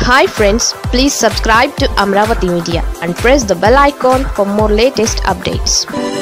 hi friends please subscribe to Amaravati media and press the bell icon for more latest updates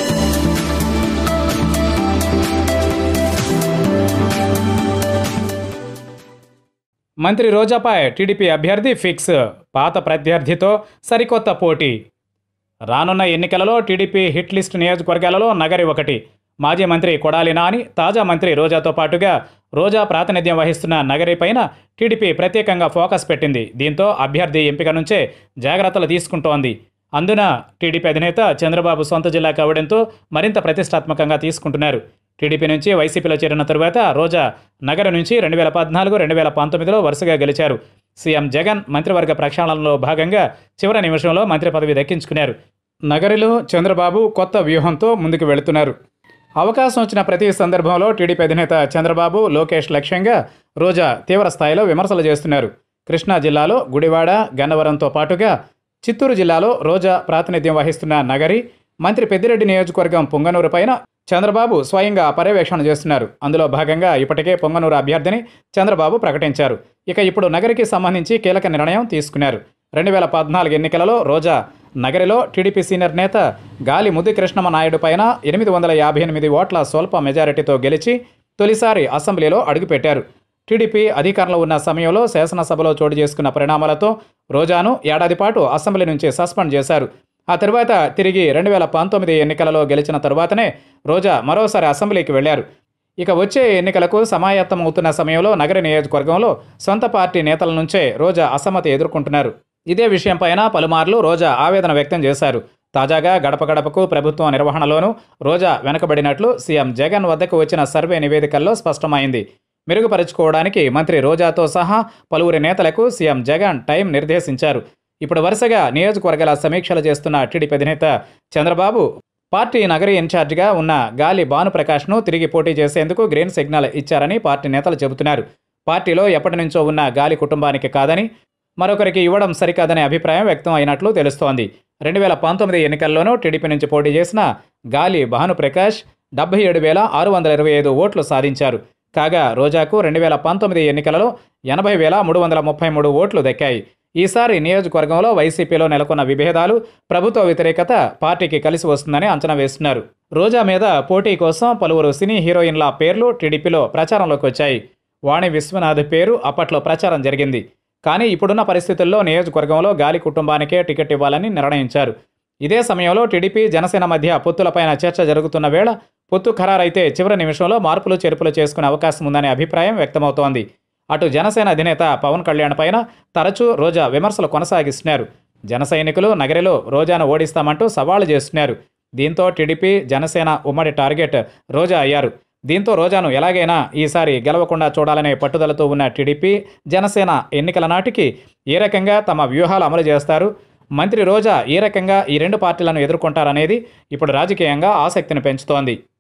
మంత్రి రోజాపై TDP అభ్యర్థి fix పాత ప్రత్యర్థితో సరికొత్త పోటీ రానున్న ఎన్నికలలో టీడీపీ హిట్ లిస్ట్ నియోజకవర్గాలలో నగరి ఒకటి మాజీ మంత్రి కొడాలి నాని తాజా మంత్రి రోజాతో పాటుగా రోజా ప్రాతినిధ్యం వహిస్తున్న నగరి పైన టీడీపీ ప్రత్యేకంగా ఫోకస్ పెట్టింది దీంతో అభ్యర్థి ఎంపిక నుంచే జాగ్రత్తలు తీసుకుంటోంది అందున టీడీపీ అధినేత చంద్రబాబు సొంత జిల్లా కావడంతో మరింత ప్రతిష్టాత్మకంగా తీసుకుంటున్నారు టీడీపీ నుంచి వైసీపీలో చేరిన తరువాత రోజా నగర నుంచి రెండు వేల పద్నాలుగు రెండు వేల పంతొమ్మిదిలో వరుసగా గెలిచారు సీఎం జగన్ మంత్రివర్గ ప్రక్షాళనలో భాగంగా చివరి నిమిషంలో మంత్రి పదవి దక్కించుకున్నారు నగరిలో చంద్రబాబు కొత్త వ్యూహంతో ముందుకు వెళుతున్నారు అవకాశం వచ్చిన ప్రతి సందర్భంలో టీడీపీ అధినేత చంద్రబాబు లోకేష్ లక్ష్యంగా రోజా తీవ్ర స్థాయిలో విమర్శలు చేస్తున్నారు కృష్ణా జిల్లాలో గుడివాడ గన్నవరంతో పాటుగా చిత్తూరు జిల్లాలో రోజా ప్రాతినిధ్యం వహిస్తున్న నగరి మంత్రి పెద్దిరెడ్డి నియోజకవర్గం పొంగనూరు పైన చంద్రబాబు స్వయంగా పర్యవేక్షణ చేస్తున్నారు అందులో భాగంగా ఇప్పటికే పొంగనూరు అభ్యర్థిని చంద్రబాబు ప్రకటించారు ఇక ఇప్పుడు నగరికి సంబంధించి కీలక నిర్ణయం తీసుకున్నారు రెండు వేల పద్నాలుగు ఎన్నికలలో రోజా నగరిలో టీడీపీ సీనియర్ నేత గాలి ముద్దు కృష్ణమ నాయుడు పైన ఎనిమిది వందల యాభై ఎనిమిది ఓట్ల స్వల్ప మెజారిటీతో గెలిచి తొలిసారి అసెంబ్లీలో అడుగుపెట్టారు టీడీపీ అధికారంలో ఉన్న సమయంలో శాసనసభలో చోటు చేసుకున్న పరిణామాలతో రోజాను ఏడాది పాటు అసెంబ్లీ నుంచి సస్పెండ్ చేశారు ఆ తర్వాత తిరిగి రెండు వేల పంతొమ్మిది ఎన్నికలలో గెలిచిన తరువాతనే రోజా మరోసారి అసెంబ్లీకి వెళ్లారు ఇక వచ్చే ఎన్నికలకు సమాయత్తం అవుతున్న సమయంలో నగర నియోజకవర్గంలో సొంత పార్టీ నేతల నుంచే రోజా అసమ్మతి ఎదుర్కొంటున్నారు ఇదే విషయంపైన పలుమార్లు రోజా ఆవేదన వ్యక్తం చేశారు తాజాగా గడప గడపకు ప్రభుత్వం నిర్వహణలోనూ రోజా వెనుకబడినట్లు సీఎం జగన్ వద్దకు వచ్చిన సర్వే నివేదికల్లో స్పష్టమైంది మెరుగుపరుచుకోవడానికి మంత్రి రోజాతో సహా పలువురి నేతలకు సీఎం జగన్ టైం నిర్దేశించారు ఇప్పుడు వరుసగా నియోజకవర్గాల సమీక్షలు చేస్తున్న టీడీపీ అధినేత చంద్రబాబు పార్టీ నగరి ఇన్ఛార్జిగా ఉన్న గాలి భానుప్రకాష్ను తిరిగి పోటీ చేసేందుకు గ్రీన్ సిగ్నల్ ఇచ్చారని పార్టీ నేతలు చెబుతున్నారు పార్టీలో ఎప్పటి నుంచో ఉన్న గాలి కుటుంబానికి కాదని మరొకరికి ఇవ్వడం సరికాదనే అభిప్రాయం వ్యక్తం అయినట్లు తెలుస్తోంది రెండు వేల పంతొమ్మిది ఎన్నికల్లోనూ టీడీపీ నుంచి పోటీ చేసిన గాలి భానుప్రకాష్ డెబ్బై ఏడు వేల ఆరు వందల ఇరవై ఐదు ఓట్లు సాధించారు కాగా రోజాకు రెండు వేల పంతొమ్మిది ఎన్నికలలో ఎనభై వేల మూడు వందల ముప్పై మూడు ఓట్లు దక్కాయి ఈసారి నియోజకవర్గంలో వైసీపీలో నెలకొన్న విభేదాలు ప్రభుత్వ వ్యతిరేకత పార్టీకి కలిసి వస్తుందని అంచనా వేస్తున్నారు రోజా మీద పోటీ కోసం పలువురు సినీ హీరోయిన్ల పేర్లు టీడీపీలో ప్రచారంలోకి వచ్చాయి వాణి విశ్వనాథ్ పేరు అప్పట్లో ప్రచారం జరిగింది కానీ ఇప్పుడున్న పరిస్థితుల్లో నియోజకవర్గంలో గాలి కుటుంబానికే టికెట్ ఇవ్వాలని నిర్ణయించారు ఇదే సమయంలో టీడీపీ జనసేన మధ్య పొత్తులపైన చర్చ జరుగుతున్న వేళ పొత్తు ఖరారైతే చివరి నిమిషంలో మార్పులు చేర్పులు చేసుకునే అవకాశం ఉందనే అభిప్రాయం వ్యక్తమవుతోంది అటు జనసేన అధినేత పవన్ కళ్యాణ్ పైన తరచూ రోజా విమర్శలు కొనసాగిస్తున్నారు జన సైనికులు నగరిలో రోజాను ఓడిస్తామంటూ సవాళ్లు చేస్తున్నారు దీంతో టీడీపీ జనసేన ఉమ్మడి టార్గెట్ రోజా అయ్యారు దీంతో రోజాను ఎలాగైనా ఈసారి గెలవకుండా చూడాలనే పట్టుదలతో ఉన్న టీడీపీ జనసేన ఎన్నికల నాటికి ఏ రకంగా తమ వ్యూహాలు అమలు చేస్తారు మంత్రి రోజా ఏ రకంగా ఈ రెండు పార్టీలను ఎదుర్కొంటారనేది ఇప్పుడు రాజకీయంగా ఆసక్తిని పెంచుతోంది